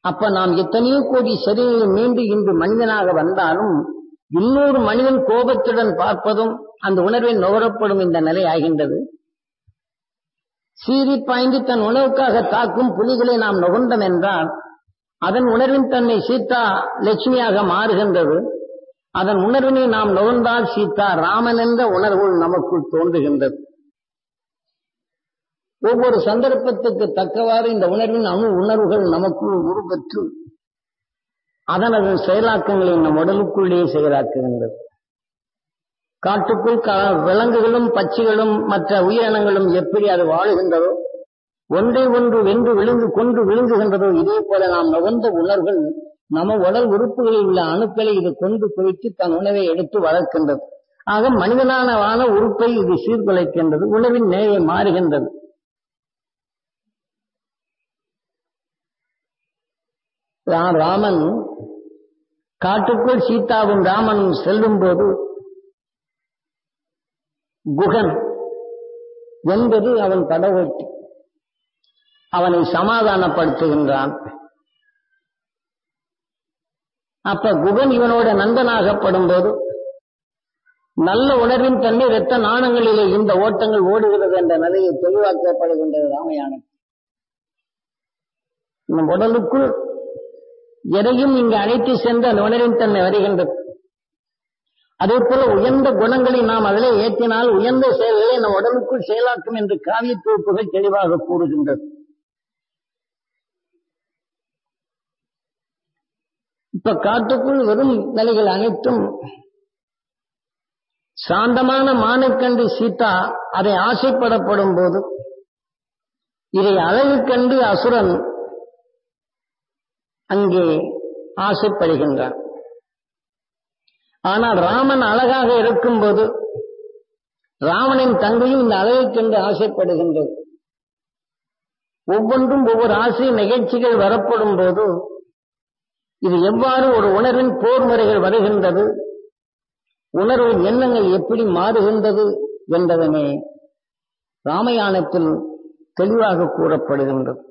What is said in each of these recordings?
அப்ப நாம் எத்தனையோ கோடி சரீரங்கள் மீண்டு இன்று மனிதனாக வந்தாலும் இன்னொரு மனிதன் கோபத்துடன் பார்ப்பதும் அந்த உணர்வில் நுகரப்படும் இந்த நிலை ஆகின்றது சீறி பாய்ந்து தன் உணவுக்காக தாக்கும் புலிகளை நாம் நுகர்ந்தோம் என்றால் அதன் உணர்வின் தன்னை சீதா லட்சுமியாக மாறுகின்றது அதன் உணர்வினை நாம் நுகர்ந்தால் சீதா ராமன் என்ற உணர்வு நமக்குள் தோன்றுகின்றது ஒவ்வொரு சந்தர்ப்பத்துக்கு தக்கவாறு இந்த உணர்வின் அணு உணர்வுகள் நமக்குள் உருவற்று அதனது செயலாக்கங்களை நம் உடலுக்குள்ளே செயலாக்குகின்றது காட்டுக்குள் விலங்குகளும் பட்சிகளும் மற்ற உயிரினங்களும் எப்படி அது வாழுகின்றதோ ஒன்றை ஒன்று வென்று விழுந்து கொண்டு விழுங்குகின்றதோ இதே போல நாம் நுகர்ந்த உணர்வுகள் நம்ம உடல் உறுப்புகளில் உள்ள அணுக்களை இது கொண்டு குவித்து தன் உணவை எடுத்து வளர்க்கின்றது ஆக மனிதனான உறுப்பை இது சீர்குலைக்கின்றது உணவின் நேயை மாறுகின்றது ராமன் காட்டுக்குள் சீதாவும் ராமனும் செல்லும் போது குகன் என்பது அவன் கடவுட்டி அவனை சமாதானப்படுத்துகின்றான் அப்ப குகன் இவனோட நந்தனாகப்படும் போது நல்ல உணர்வின் தன்மை இரத்த நாணங்களிலே இந்த ஓட்டங்கள் ஓடுகிறது என்ற நிலையை தெளிவாக்கப்படுகின்றது ராமயானம் நம் உடலுக்குள் எதையும் இங்கு அழைத்து சென்று அந்த உணர்வின் தன்மை வருகின்றது அதே போல உயர்ந்த குணங்களை நாம் அதிலே ஏற்றினால் உயர்ந்த செயல்களை நம் உடலுக்குள் செயலாக்கும் என்று காவிய தொகுப்புகள் தெளிவாக கூறுகின்றது இப்ப காட்டுக்குள் வரும் நிலைகள் அனைத்தும் சாந்தமான மானுக்கண்டு சீதா அதை ஆசைப்படப்படும் போது இதை அழகு கண்டு அசுரன் அங்கே ஆசைப்படுகின்றான் ஆனால் ராமன் அழகாக இருக்கும்போது ராமனின் தங்கையும் இந்த அழகை கண்டு ஆசைப்படுகின்றது ஒவ்வொன்றும் ஒவ்வொரு ஆசை நிகழ்ச்சிகள் வரப்படும் போது இது எவ்வாறு ஒரு உணர்வின் போர் முறைகள் வருகின்றது உணர்வின் எண்ணங்கள் எப்படி மாறுகின்றது என்பதனை ராமயானத்தில் தெளிவாக கூறப்படுகின்றது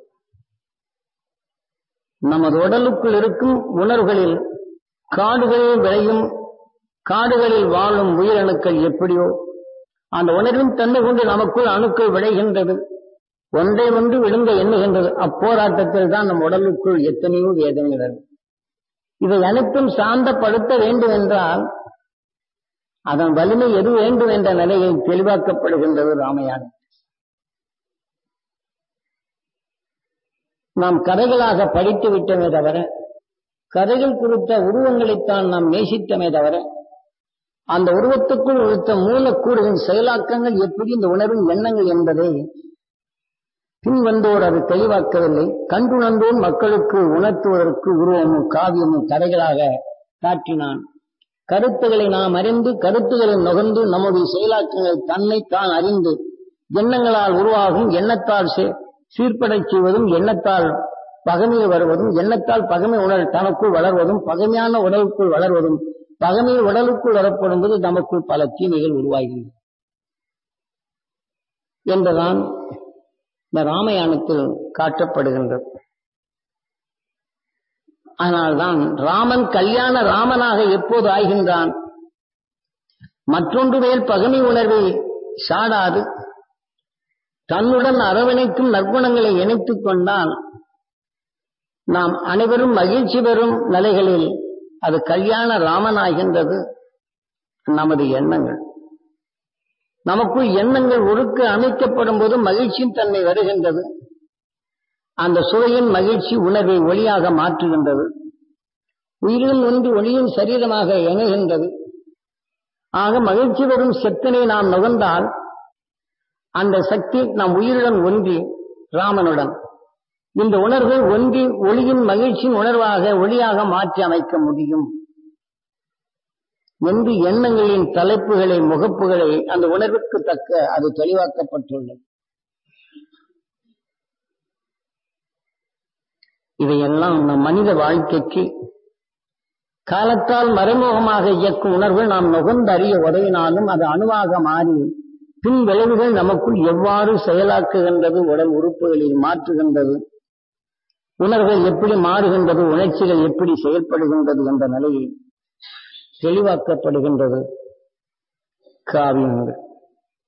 நமது உடலுக்குள் இருக்கும் உணர்வுகளில் காடுகளில் விளையும் காடுகளில் வாழும் உயிரணுக்கள் எப்படியோ அந்த உணர்வின் தன்மை கொண்டு நமக்குள் அணுக்கள் விளைகின்றது ஒன்றை ஒன்று விழுங்க எண்ணுகின்றது அப்போராட்டத்தில் தான் நம் உடலுக்குள் எத்தனையோ வேதனைகள் இவை அனைத்தும் சாந்தப்படுத்த வேண்டும் என்றால் அதன் வலிமை எது வேண்டும் என்ற நிலையில் தெளிவாக்கப்படுகின்றது ராமயானம் நாம் கதைகளாக படித்து விட்டோமே தவிர கதைகள் குறித்த உருவங்களைத்தான் நாம் நேசித்தமே தவிர அந்த உருவத்துக்குள் உழைத்த மூலக்கூறுகளின் செயலாக்கங்கள் எப்படி இந்த உணர்வின் எண்ணங்கள் என்பதை பின் வந்தோர் அது தெளிவாக்கவில்லை கண்டுணர்ந்தோர் மக்களுக்கு உணர்த்துவதற்கு உருவமும் காவியமும் கதைகளாக காட்டினான் கருத்துக்களை நாம் அறிந்து கருத்துக்களை நுகர்ந்து நம்முடைய செயலாக்கங்களை தன்னை தான் அறிந்து எண்ணங்களால் உருவாகும் எண்ணத்தால் சீர்படச் செய்வதும் எண்ணத்தால் பகமையை வருவதும் எண்ணத்தால் பகமை உணர் தனக்குள் வளர்வதும் பகமையான உடலுக்குள் வளர்வதும் பகமை உடலுக்குள் வரப்படும் போது நமக்குள் பல தீமைகள் உருவாகின்றன என்றுதான் இந்த ராமயானத்தில் காட்டப்படுகின்றது அதனால்தான் ராமன் கல்யாண ராமனாக எப்போது ஆகின்றான் மற்றொன்று மேல் பகமை உணர்வை சாடாது தன்னுடன் அரவணைக்கும் நற்குணங்களை இணைத்துக் கொண்டால் நாம் அனைவரும் மகிழ்ச்சி பெறும் நிலைகளில் அது கல்யாண ராமனாகின்றது நமது எண்ணங்கள் நமக்குள் எண்ணங்கள் ஒழுக்க அமைக்கப்படும் போது மகிழ்ச்சியின் தன்மை வருகின்றது அந்த சுவையின் மகிழ்ச்சி உணர்வை ஒளியாக மாற்றுகின்றது உயிரில் ஒன்று ஒளியும் சரீரமாக இணைகின்றது ஆக மகிழ்ச்சி வரும் சக்தினை நாம் நுகர்ந்தால் அந்த சக்தி நம் உயிருடன் ஒன்றி ராமனுடன் இந்த உணர்வு ஒன்றி ஒளியின் மகிழ்ச்சியின் உணர்வாக ஒளியாக மாற்றி அமைக்க முடியும் என்று எண்ணங்களின் தலைப்புகளை முகப்புகளை அந்த உணர்வுக்கு தக்க அது தெளிவாக்கப்பட்டுள்ளது இவையெல்லாம் நம் மனித வாழ்க்கைக்கு காலத்தால் மறைமுகமாக இயக்கும் உணர்வு நாம் நுகர்ந்து அறிய உதவினாலும் அது அணுவாக மாறி பின் விளைவுகள் நமக்குள் எவ்வாறு செயலாக்குகின்றது உடல் உறுப்புகளில் மாற்றுகின்றது உணர்வுகள் எப்படி மாறுகின்றது உணர்ச்சிகள் எப்படி செயல்படுகின்றது என்ற நிலையில் தெளிவாக்கப்படுகின்றது காவியங்கள்